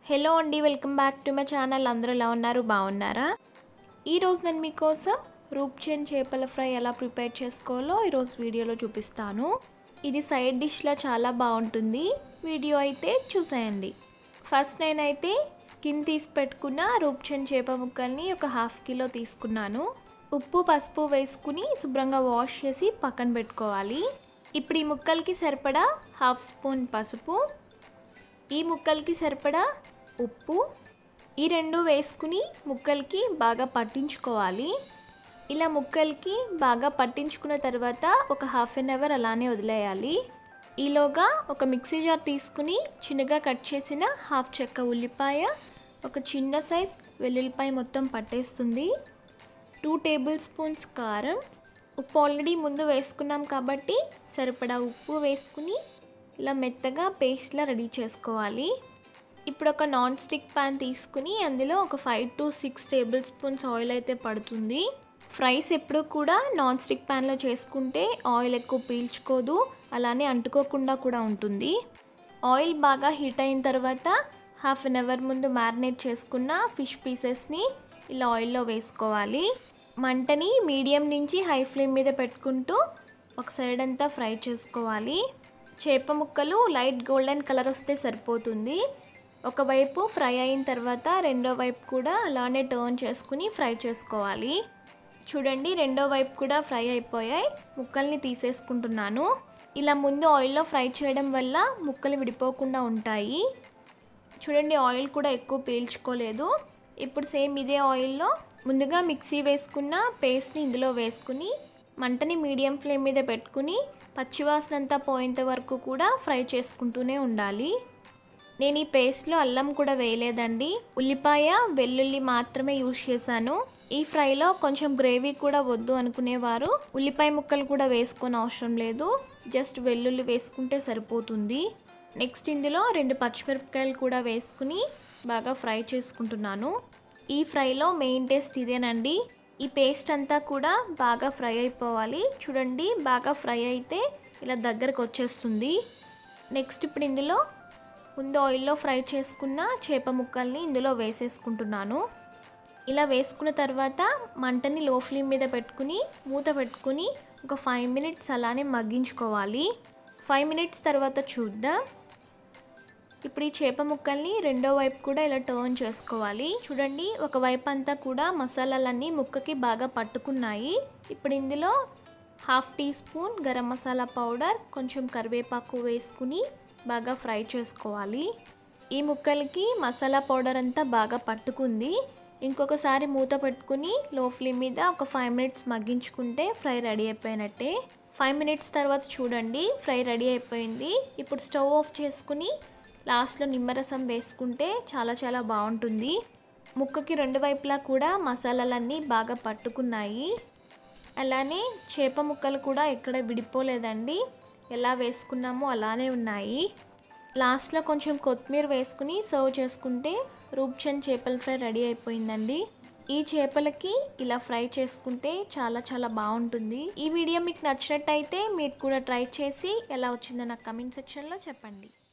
hello అండి welcome back to my channel అందరూ ఎలా ఉన్నారు బాగున్నారా ఈరోజు నేను మీకోసం రూప్చెన్ చేపల ఫ్రై ఎలా ప్రిపేర్ చేసుకోవాలో ఈరోజు వీడియోలో చూపిస్తాను ఇది సైడ్ డిష్లా చాలా బాగుంటుంది వీడియో అయితే చూసేయండి ఫస్ట్ నేనైతే స్కిన్ తీసి పెట్టుకున్న రూప్చెన్ చేప ముక్కల్ని ఒక హాఫ్ కిలో తీసుకున్నాను ఉప్పు పసుపు వేసుకుని శుభ్రంగా వాష్ చేసి పక్కన పెట్టుకోవాలి ఇప్పుడు ఈ ముక్కలకి సరిపడా హాఫ్ స్పూన్ పసుపు ఈ ముక్కలకి సరిపడా ఉప్పు ఈ రెండు వేసుకుని ముక్కలకి బాగా పట్టించుకోవాలి ఇలా ముక్కలకి బాగా పట్టించుకున్న తర్వాత ఒక హాఫ్ అన్ అవర్ అలానే వదిలేయాలి ఈలోగా ఒక మిక్సీ జార్ తీసుకుని చిన్నగా కట్ చేసిన హాఫ్ చెక్క ఉల్లిపాయ ఒక చిన్న సైజ్ వెల్లుల్లిపాయ మొత్తం పట్టేస్తుంది టూ టేబుల్ స్పూన్స్ కారం ఉప్పు ఆల్రెడీ ముందు వేసుకున్నాం కాబట్టి సరిపడా ఉప్పు వేసుకుని ఇలా మెత్తగా పేస్ట్లా రెడీ చేసుకోవాలి ఇప్పుడు ఒక నాన్ స్టిక్ ప్యాన్ తీసుకుని అందులో ఒక five to six tablespoons oil పడుతుంది ఫ్రైస్ ఎప్పుడు కూడా నాన్ స్టిక్ ప్యాన్లో చేసుకుంటే ఆయిల్ ఎక్కువ పీల్చుకోదు అలానే అంటుకోకుండా కూడా ఉంటుంది ఆయిల్ బాగా హీట్ అయిన తర్వాత హాఫ్ అన్ అవర్ ముందు మ్యారినేట్ చేసుకున్న ఫిష్ పీసెస్ని ఇలా ఆయిల్లో వేసుకోవాలి మంటని మీడియం నుంచి హై ఫ్లేమ్ మీద పెట్టుకుంటూ ఒక సైడ్ అంతా ఫ్రై చేసుకోవాలి చేప ముక్కలు లైట్ గోల్డెన్ కలర్ వస్తే సరిపోతుంది ఒకవైపు ఫ్రై అయిన తర్వాత రెండో వైపు కూడా అలానే టర్న్ చేసుకుని ఫ్రై చేసుకోవాలి చూడండి రెండో వైపు కూడా ఫ్రై అయిపోయాయి ముక్కల్ని తీసేసుకుంటున్నాను ఇలా ముందు ఆయిల్లో ఫ్రై చేయడం వల్ల ముక్కలు విడిపోకుండా ఉంటాయి చూడండి ఆయిల్ కూడా ఎక్కువ పీల్చుకోలేదు ఇప్పుడు సేమ్ ఇదే ఆయిల్లో ముందుగా మిక్సీ వేసుకున్న పేస్ట్ని ఇందులో వేసుకుని మంటని మీడియం ఫ్లేమ్ మీద పెట్టుకుని పచ్చివాసన అంతా పోయేంత వరకు కూడా ఫ్రై చేసుకుంటూనే ఉండాలి నేను ఈ పేస్ట్లో అల్లం కూడా వేయలేదండి ఉల్లిపాయ వెల్లుల్లి మాత్రమే యూజ్ చేశాను ఈ ఫ్రైలో కొంచెం గ్రేవీ కూడా వద్దు అనుకునేవారు ఉల్లిపాయ ముక్కలు కూడా వేసుకొని అవసరం లేదు జస్ట్ వెల్లుల్లి వేసుకుంటే సరిపోతుంది నెక్స్ట్ ఇందులో రెండు పచ్చిమిరపకాయలు కూడా వేసుకుని బాగా ఫ్రై చేసుకుంటున్నాను ఈ ఫ్రైలో మెయిన్ టేస్ట్ ఇదేనండి ఈ పేస్ట్ అంతా కూడా బాగా ఫ్రై అయిపోవాలి చూడండి బాగా ఫ్రై అయితే ఇలా దగ్గరకు వచ్చేస్తుంది నెక్స్ట్ ఇప్పుడు ఇందులో ముందు ఆయిల్లో ఫ్రై చేసుకున్న చేప ముక్కల్ని ఇందులో వేసేసుకుంటున్నాను ఇలా వేసుకున్న తర్వాత మంటని లో ఫ్లేమ్ మీద పెట్టుకుని మూత పెట్టుకుని ఒక ఫైవ్ మినిట్స్ అలానే మగ్గించుకోవాలి ఫైవ్ మినిట్స్ తర్వాత చూద్దాం ఇప్పుడు ఈ చేప ముక్కల్ని రెండో వైపు కూడా ఇలా టర్న్ చేసుకోవాలి చూడండి ఒక వైపు అంతా కూడా మసాలాలన్నీ ముక్కకి బాగా పట్టుకున్నాయి ఇప్పుడు ఇందులో half teaspoon garam masala powder కొంచెం కరివేపాకు వేసుకుని బాగా ఫ్రై చేసుకోవాలి ఈ ముక్కలకి మసాలా పౌడర్ అంతా బాగా పట్టుకుంది ఇంకొకసారి మూత పెట్టుకుని లో ఫ్లేమ్ మీద ఒక ఫైవ్ మినిట్స్ మగ్గించుకుంటే ఫ్రై రెడీ అయిపోయినట్టే ఫైవ్ మినిట్స్ తర్వాత చూడండి ఫ్రై రెడీ అయిపోయింది ఇప్పుడు స్టవ్ ఆఫ్ చేసుకుని లాస్ట్లో నిమ్మరసం వేసుకుంటే చాలా చాలా బాగుంటుంది ముక్కకి రెండు వైపులా కూడా మసాలాలన్నీ బాగా పట్టుకున్నాయి అలానే చేప ముక్కలు కూడా ఎక్కడ విడిపోలేదండి ఎలా వేసుకున్నామో అలానే ఉన్నాయి లాస్ట్లో కొంచెం కొత్తిమీర వేసుకుని సర్వ్ చేసుకుంటే రూప్చంద్ చేపల ఫ్రై రెడీ అయిపోయిందండి ఈ చేపలకి ఇలా ఫ్రై చేసుకుంటే చాలా చాలా బాగుంటుంది ఈ వీడియో మీకు నచ్చినట్టయితే మీరు కూడా ట్రై చేసి ఎలా వచ్చిందో నాకు కమెంట్ సెక్షన్లో చెప్పండి